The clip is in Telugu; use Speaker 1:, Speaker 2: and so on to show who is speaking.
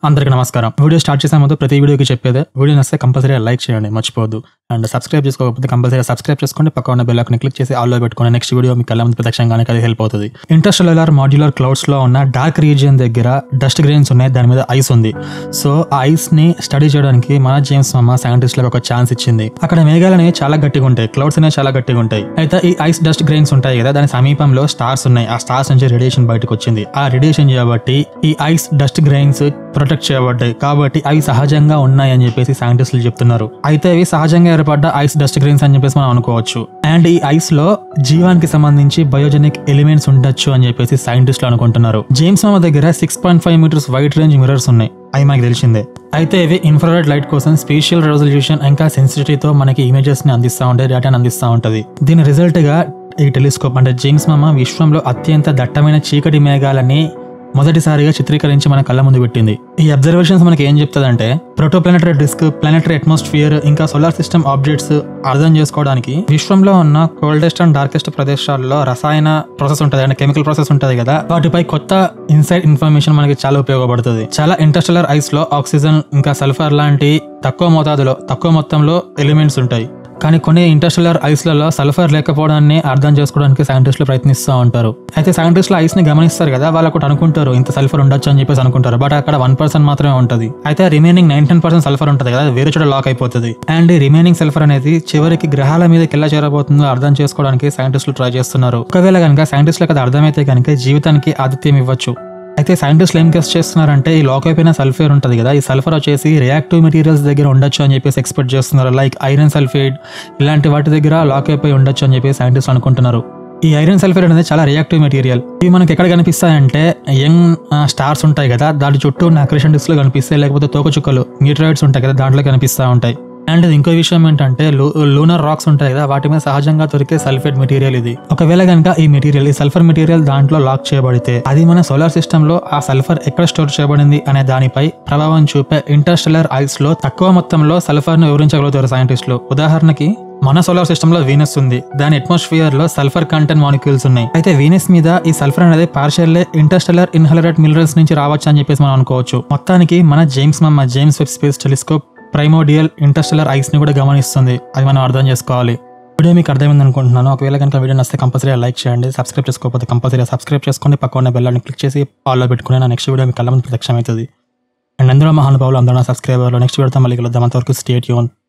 Speaker 1: అందరికీ నమస్కారం వీడియో స్టార్ట్ చేసే ముందు ప్రతి వీడియోకి చెప్పేదే వీడియో నచ్చితే కంపల్సరీ లైక్ చేయండి మర్చిపోవద్దు అండ్ సబ్స్క్రైబ్ చేసుకోకపోతే కంపల్సరీ సబ్స్క్రైబ్ చేసుకొని పక్క ఉన్న బెల్ ఐకాన్ క్లిక్ చేసి ఆల్లో పెట్టుకుని నెక్స్ట్ వీడియో మీ కళ్ళ ముందు ప్రత్యక్షంగానే అది హెల్ప్ అవుతుంది ఇంటర్స్టెల్లార్ మాడ్యులర్ క్లౌడ్స్ లో ఉన్న డార్క్ రీజియన్ దగ్గర డస్ట్ గ్రెయిన్స్ ఉన్నాయి దాని మీద ఐస్ ఉంది సో ఆ ఐస్ ని స్టడీ చేయడానికి మన జేమ్స్ మామ సైంటిస్ట్ లకు ఒక ఛాన్స్ ఇచ్చింది అక్కడ మేఘాలు అనేవి చాలా గట్టిగా ఉంటాయి క్లౌడ్స్ అనేవి చాలా గట్టిగా ఉంటాయి అయితే ఈ ఐస్ డస్ట్ గ్రెయిన్స్ ఉంటాయి కదా దాని సమీపంలో స్టార్స్ ఉన్నాయి ఆ స్టార్స్ నుంచి రేడియేషన్ బయటకు వచ్చింది ఆ రేడియేషన్ చేయబట్టి ఈ ఐస్ డస్ట్ గ్రెయిన్స్ ప్రొటెక్ట్ చేయబడ్డాయి కాబట్టి అవి సహజంగా ఉన్నాయి అని చెప్పేసి సైంటిస్టులు చెప్తున్నారు అయితే ఇవి సహజంగా ఏర్పడ్డ ఐస్ డస్ట్ గ్రెయిన్స్ అని చెప్పేసి మనం అనుకోవచ్చు అండ్ ఈ ఐస్ లో జీవానికి సంబంధించి బయోజెనిక్ ఎలిమెంట్స్ ఉండొచ్చు అని చెప్పేసి సైంటిస్టులు అనుకుంటున్నారు జేమ్స్ మామ దగ్గర six point five metres wide range mirrors ఉన్నాయి అవి మనకి తెలిసిందే అయితే ఇవి ఇన్ఫ్రారెడ్ లైట్ కోసం స్పేషియల్ రెజల్యూషన్ ఇంకా సెన్సిటివిటీతో మనకి ఇమేజెస్ ని అందిస్తూ ఉంటాయి డేటాని అందిస్తూ ఉంటది దీని రిజల్ట్ గా ఈ టెలిస్కోప్ అంటే జేమ్స్ మామ విశ్వంలో అత్యంత దట్టమైన చీకటి మేఘాలని మొదటిసారిగా చిత్రీకరించి మన కళ్ళ ముందు పెట్టింది ఈ అబ్జర్వేషన్స్ మనకి ఏం చెప్తుందంటే ప్రోటోప్లానటరీ డిస్క్ ప్లానటరీ అట్మాస్ఫియర్ ఇంకా సోలార్ సిస్టమ్ ఆబ్జెక్ట్స్ అర్థం చేసుకోవడానికి విశ్వంలో ఉన్న కోల్డెస్ట్ అండ్ డార్కెస్ట్ ప్రదేశాల్లో రసాయన ప్రాసెస్ ఉంటుంది అంటే కెమికల్ ప్రాసెస్ ఉంటుంది కదా వాటిపై కొత్త ఇన్సైడ్ ఇన్ఫర్మేషన్ మనకి చాలా ఉపయోగపడుతుంది చాలా ఇంటర్స్టెలర్ ఐస్ లో ఆక్సిజన్ ఇంకా సల్ఫర్ లాంటి తక్కువ మోతాదులో తక్కువ మొత్తంలో ఎలిమెంట్స్ ఉంటాయి కానీ కొన్ని ఇంటర్స్టెలర్ ఐస్లలో సల్ఫర్ లేకపోవడాన్ని అర్థం చేసుకోవడానికి సైంటిస్టులు ప్రయత్నిస్తూ ఉంటారు అయితే సైంటిస్టులు ఐస్ ని గమనిస్తారు కదా వాళ్ళు ఒకటి అనుకుంటారు ఇంత సల్ఫర్ ఉండొచ్చు అని చెప్పేసి అనుకుంటారు బట్ అక్కడ వన్ పర్సెంట్ మాత్రమే ఉంటుంది అయితే రిమైనింగ్ నైన్టీన్ పర్సెంట్ సల్ఫర్ ఉంటుంది కదా అది వేరే చోట లాక్ అయిపోతుంది అండ్ ఈ రిమైనింగ్ సల్ఫర్ అనేది చివరికి గ్రహాల మీదకి ఎలా చేరబోతుందో అర్థం చేసుకోవడానికి సైంటిస్టులు ట్రై చేస్తున్నారు ఒకవేళ కనుక సైంటిస్టులకు అది అర్థమైతే కనుక జీవితానికి ఆతిథ్యం ఇవ్వచ్చు అయితే సైంటిస్టులు ఏం గెస్ట్ చేస్తున్నారంటే ఈ లాక్ అయిపోయిన సల్ఫేర్ ఉంటుంది కదా ఈ సల్ఫర్ వచ్చేసి రియాక్టివ్ మెటీరియల్స్ దగ్గర ఉండొచ్చు అని చెప్పేసి ఎక్స్పెక్ట్ చేస్తున్నారు లైక్ ఐరన్ సల్ఫేట్ ఇలాంటి వాటి దగ్గర లాక్ అయిపోయి ఉండొచ్చు అని చెప్పేసి సైంటిస్టులు అనుకుంటున్నారు ఈ ఐరన్ సల్ఫేట్ అనేది చాలా రియాక్టివ్ మెటీరియల్ ఇవి మనకి ఎక్కడ కనిపిస్తాయంటే యంగ్ స్టార్స్ ఉంటాయి కదా దాని చుట్టూ ఉన్న అక్రేషన్ డిస్క్లు కనిపిస్తాయి లేకపోతే తోకచుక్కలు మీటరాయిడ్స్ ఉంటాయి కదా దాంట్లో కనిపిస్తూ ఉంటాయి అండ్ ఇంకో విషయం ఏంటంటే లూనర్ రాక్స్ ఉంటాయి కదా వాటి మీద సహజంగా దొరికే సల్ఫేట్ మెటీరియల్ ఇది ఒకవేళ కనుక ఈ మెటీరియల్ ఈ సల్ఫర్ మెటీరియల్ దాంట్లో లాక్ చేయబడితే అది మన సోలార్ సిస్టమ్ లో ఆ సల్ఫర్ ఎక్కడ స్టోర్ చేయబడింది అనే దానిపై ప్రభావం చూపే ఇంటర్స్టెలర్ ఐస్ లో తక్కువ మొత్తంలో సల్ఫర్ ను వివరించగలుగుతారు సైంటిస్టులు ఉదాహరణకి మన సోలార్ సిస్టమ్ లో వీనస్ ఉంది దాని అట్మాస్ఫియర్ లో సల్ఫర్ కంటెంట్ మాలిక్యూల్స్ ఉన్నాయి అయితే వీనస్ మీద ఈ సల్ఫర్ అనేది పార్షియల్ ఇంటర్స్టెలర్ ఇన్హలరేట్ మినరల్స్ నుంచి రావచ్చు అని చెప్పేసి మనం అనుకోవచ్చు మొత్తానికి మన జేమ్స్ మమ్మ James Webb space telescope primordial interstellar ice ని కూడా గమనిస్తుంది అది మనం అర్థం చేసుకోవాలి వీడియో మీకు అర్థమైంది అనుకుంటున్నాను ఒకవేళ కనుక వీడియో నచ్చితే కంపల్సరీ లైక్ చేయండి సబ్స్క్రైబ్ చేసుకోకపోతే కంపల్సరీ సబ్స్క్రైబ్ చేసుకొని పక్క ఉన్న బెల్లాన్ని క్లిక్ చేసి ఆల్లో పెట్టుకుని నా నెక్స్ట్ వీడియో మీ కళ్ళ ముందు ప్రత్యక్షం అవుతుంది అండ్ అందులో మహానుభావులు అందరూ నా సబ్స్క్రైబర్లు నెక్స్ట్ వీడియోతో మళ్ళీ కలుద్దాం అంతవరకు స్టేట్ యూన్